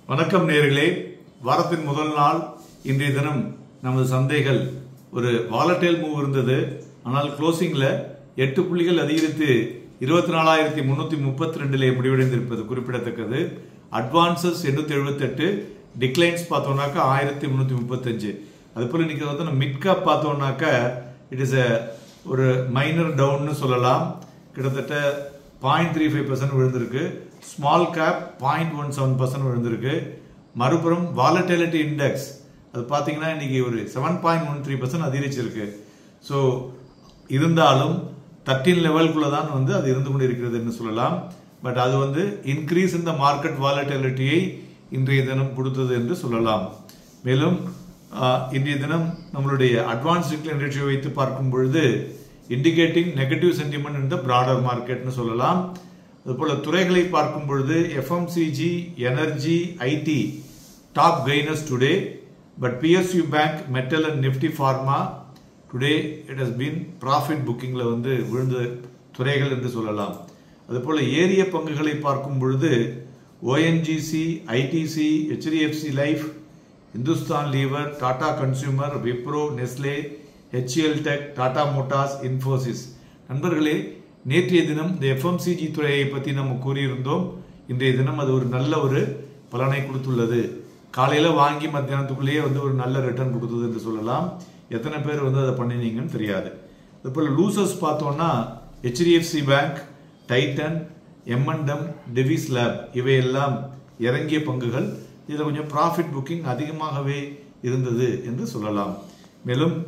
வணக்கம் நேர்களே வாரத்தின் முதல் நாள் இன்றைய தினம் நமது சந்தைகள் ஒரு வாலட்டைல் மூவ் இருந்தது ஆனால் க்ளோசிங்ல எட்டு புள்ளிகள் அதிகரித்து இருபத்தி நாலாயிரத்தி முன்னூத்தி முப்பத்தி ரெண்டுல முடிவடைந்திருப்பது குறிப்பிடத்தக்கது அட்வான்சஸ் எண்ணூத்தி எழுபத்தெட்டு டிக்ளைன்ஸ் பார்த்தோம்னாக்கா ஆயிரத்தி முன்னூத்தி முப்பத்தஞ்சு அது போல இன்னைக்கு வந்து நம்ம மிட் கேப் பார்த்தோம்னாக்கா இட் இஸ் ஒரு மைனர் டவுன்னு சொல்லலாம் கிட்டத்தட்ட பாயிண்ட் த்ரீ ஃபைவ் பர்சன்ட் விழுந்திருக்கு small cap point one seven percent விழுந்திருக்கு மறுபுறம் வாலட்டிலிட்டி இண்டெக்ஸ் அது பார்த்தீங்கன்னா இன்னைக்கு ஒரு seven point one three percent அதிகரிச்சிருக்கு ஸோ இருந்தாலும் தர்டீன் லெவலுக்குள்ள தான் வந்து அது இருந்து கொண்டு இருக்கிறதுன்னு சொல்லலாம் பட் அது வந்து இன்க்ரீஸ் இந்த மார்க்கெட் வாலட்டிலிட்டியை இன்றைய தினம் கொடுத்தது என்று சொல்லலாம் மேலும் ஆஹ், இன்றைய தினம் நம்மளுடைய அட்வான்ஸ் டிக்ளைன் ரேஷியோ வைத்து பார்க்கும் பொழுது இண்டிகேட்டிங் நெகட்டிவ் சென்டிமெண்ட் இந்த பிராடர் மார்க்கெட்னு சொல்லலாம் அதுபோல துறைகளை பார்க்கும் பொழுது FMCG energy IT top gainers today but PSU bank metal and Nifty pharma today it has been profit புக்கிங்ல வந்து விழுந்த துறைகள் என்று சொல்லலாம் அதுபோல ஏரிய பங்குகளை பார்க்கும் பொழுது ONGC ITC HDFC life Hindustan lever Tata consumer Wipro Nestle HCL tech Tata motors Infosys நண்பர்களே நேற்றைய தினம் இந்த எஃப்எம்சிஜி துறையை பற்றி நம்ம கூறியிருந்தோம் இன்றைய தினம் அது ஒரு நல்ல ஒரு பலனை கொடுத்துள்ளது காலையில வாங்கி மத்தியானத்துக்குள்ளேயே வந்து ஒரு நல்ல ரிட்டர்ன் கொடுத்தது என்று சொல்லலாம் எத்தனை பேர் வந்து அதை பண்ணினீங்கன்னு தெரியாது அதுபோல் லூசர்ஸ் பார்த்தோம்னா HDFC bank Titan M and M Divi's lab இவையெல்லாம் இறங்கிய பங்குகள் இதில் கொஞ்சம் ப்ராஃபிட் புக்கிங் அதிகமாகவே இருந்தது என்று சொல்லலாம் மேலும்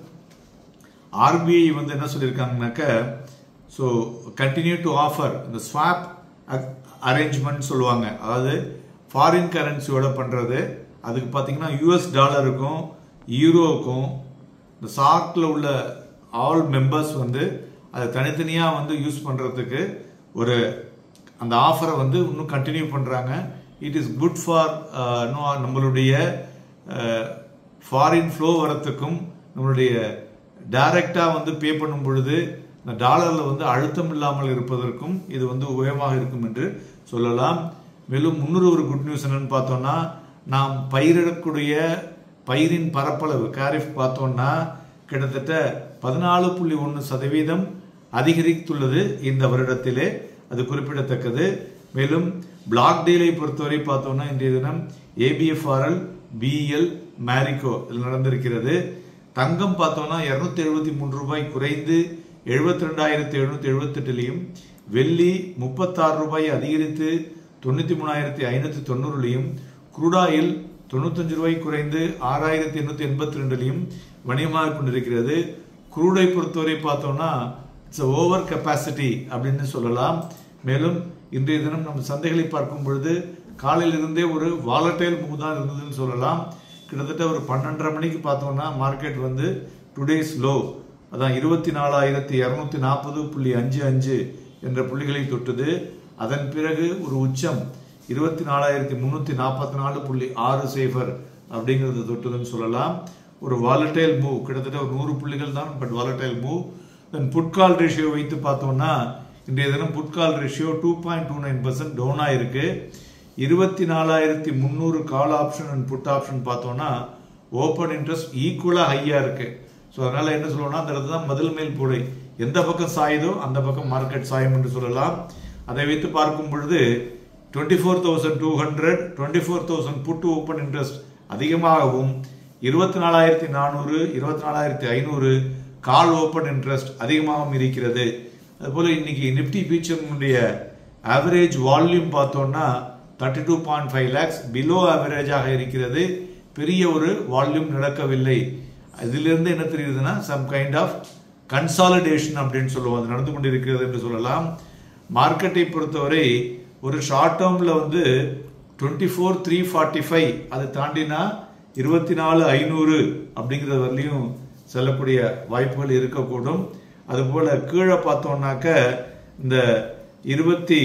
ஆர்பிஐ வந்து என்ன சொல்லியிருக்காங்கனாக்க ஸோ கண்டினியூ டு ஆஃபர் இந்த ஸ்வாப் அரேஞ்ச்மெண்ட் சொல்லுவாங்க அதாவது ஃபாரின் கரன்சியோட பண்ணுறது அதுக்கு பார்த்தீங்கன்னா யூஎஸ் டாலருக்கும் யூரோவுக்கும் இந்த சார்க்கில் உள்ள ஆல் மெம்பர்ஸ் வந்து அதை தனித்தனியாக வந்து யூஸ் பண்ணுறதுக்கு ஒரு அந்த ஆஃபரை வந்து இன்னும் கண்டினியூ பண்ணுறாங்க இட் இஸ் குட் ஃபார் நம்மளுடைய ஃபாரின் ஃப்ளோ வரத்துக்கும் நம்மளுடைய டைரக்டாக வந்து பே பண்ணும் பொழுது இந்த டாலரில் வந்து அழுத்தம் இல்லாமல் இருப்பதற்கும் இது வந்து உபயோகமாக இருக்கும் என்று சொல்லலாம் மேலும் முன்னூறு ஒரு குட் நியூஸ் என்னன்னு பார்த்தோம்னா நாம் பயிரிடக்கூடிய பயிரின் பரப்பளவு காரிஃப் பார்த்தோம்னா கிட்டத்தட்ட பதினாலு புள்ளி ஒன்று சதவீதம் அதிகரித்துள்ளது இந்த வருடத்திலே அது குறிப்பிடத்தக்கது மேலும் பிளாக் டீலை பொறுத்தவரை பார்த்தோம்னா இன்றைய தினம் ஏபிஎஃப்ஆர்எல் பிஎல் மேரிகோ இதில் நடந்திருக்கிறது தங்கம் பார்த்தோம்னா இருநூத்தி எழுபத்தி மூன்று ரூபாய் குறைந்து எழுபத்தி ரெண்டாயிரத்தி எழுநூத்தி எழுபத்தெட்டுலையும் வெள்ளி முப்பத்தாறு ரூபாய் அதிகரித்து தொண்ணூத்தி மூணாயிரத்தி ஐநூத்தி தொண்ணூறுலையும் குரூடாயில் தொண்ணூத்தஞ்சு ரூபாய் குறைந்து ஆறாயிரத்தி எண்ணூத்தி எண்பத்தி ரெண்டுலையும் வணிகமாக கொண்டிருக்கிறது குரூடை பொறுத்தவரை பார்த்தோம்னா இட்ஸ் ஓவர் கெப்பாசிட்டி அப்படின்னு சொல்லலாம் மேலும் இன்றைய தினம் நம்ம சந்தைகளை பார்க்கும் பொழுது காலையில இருந்தே ஒரு வாலட்டைல் மூவ் தான் இருந்ததுன்னு சொல்லலாம் கிட்டத்தட்ட ஒரு பன்னெண்டரை மணிக்கு பார்த்தோம்னா மார்க்கெட் வந்து டுடேஸ் லோ அதான் இருபத்தி நாலாயிரத்தி இரநூத்தி நாற்பது புள்ளி அஞ்சு அஞ்சு என்ற புள்ளிகளை தொட்டது அதன் பிறகு ஒரு உச்சம் இருபத்தி நாலாயிரத்தி முன்னூத்தி நாற்பத்தி நாலு புள்ளி ஆறு சேஃபர் அப்படிங்கிறது தொட்டதுன்னு சொல்லலாம் ஒரு வாலட்டைல் மூவ் கிட்டத்தட்ட ஒரு நூறு புள்ளிகள் தான் but volatile move then put call ratio வைத்து பார்த்தோம்னா இன்றைய தினம் put call ratio two point two nine percent down ஆயிருக்கு இருபத்தி நாலாயிரத்தி முந்நூறு call option and put option பார்த்தோம்னா ஓப்பன் இன்ட்ரெஸ்ட் ஈக்குவலாக ஹையாக இருக்கு ஸோ அதனால என்ன சொல்லணும்னா அந்த இடத்துல தான் மதில் மேல் போடை எந்த பக்கம் சாயுதோ அந்த பக்கம் மார்க்கெட் சாயும் என்று சொல்லலாம் அதை வைத்து பார்க்கும் பொழுது twenty four thousand two hundred twenty four thousand put open interest அதிகமாகவும் இருபத்தி நாலாயிரத்தி நானூறு இருபத்தி நாலாயிரத்தி ஐநூறு கால் ஓப்பன் இன்ட்ரெஸ்ட் அதிகமாகவும் இருக்கிறது அதுபோல இன்னைக்கு நிப்டி ஃபியூச்சர்னுடைய ஆவரேஜ் வால்யூம் பார்த்தோம்னா thirty two point five lakhs below ஆவரேஜாக இருக்கிறது பெரிய ஒரு வால்யூம் நடக்கவில்லை அதிலிருந்து என்ன தெரியுதுன்னா சம் கைண்ட் ஆஃப் கன்சாலிடேஷன் அப்படின்னு சொல்லுவோம் அது நடந்து கொண்டிருக்கிறது என்று சொல்லலாம் மார்க்கெட்டை பொறுத்தவரை ஒரு ஷார்ட் டேர்ம்ல வந்து twenty four three forty five அதை தாண்டினா இருபத்தி நாலு ஐநூறு அப்படிங்கிறது வரலையும் செல்லக்கூடிய வாய்ப்புகள் இருக்கக்கூடும் அதுபோல கீழே பார்த்தோம்னாக்க இந்த இருபத்தி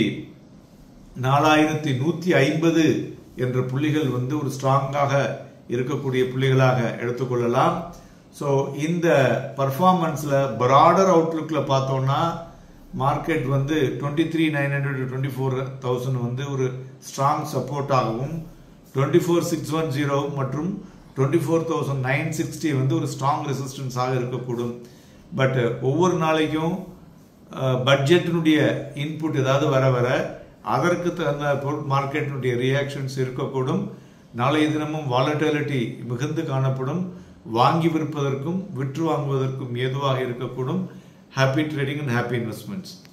நாலாயிரத்தி நூத்தி ஐம்பது என்ற புள்ளிகள் வந்து ஒரு ஸ்ட்ராங்காக இருக்கக்கூடிய புள்ளிகளாக எடுத்துக்கொள்ளலாம் ஸோ இந்த பர்ஃபார்மன்ஸ்ல பிராடர் அவுட்லுக்ல பார்த்தோம்னா மார்க்கெட் வந்து twenty three nine hundred twenty four thousand வந்து ஒரு ஸ்ட்ராங் சப்போர்ட்டாகவும் twenty four six one zero மற்றும் twenty four thousand nine sixty வந்து ஒரு ஸ்ட்ராங் ரெசிஸ்டன்ஸாக இருக்கக்கூடும் பட் ஒவ்வொரு நாளைக்கும் பட்ஜெட்டினுடைய இன்புட் ஏதாவது வர வர அதற்கு தகுந்த மார்க்கெட்டினுடைய ரியாக்ஷன்ஸ் இருக்கக்கூடும் நாளைய தினமும் வாலட்டிலிட்டி மிகுந்து காணப்படும் வாங்கி விற்பதற்கும் விற்று வாங்குவதற்கும் ஏதுவாக இருக்கக்கூடும் happy trading and happy investments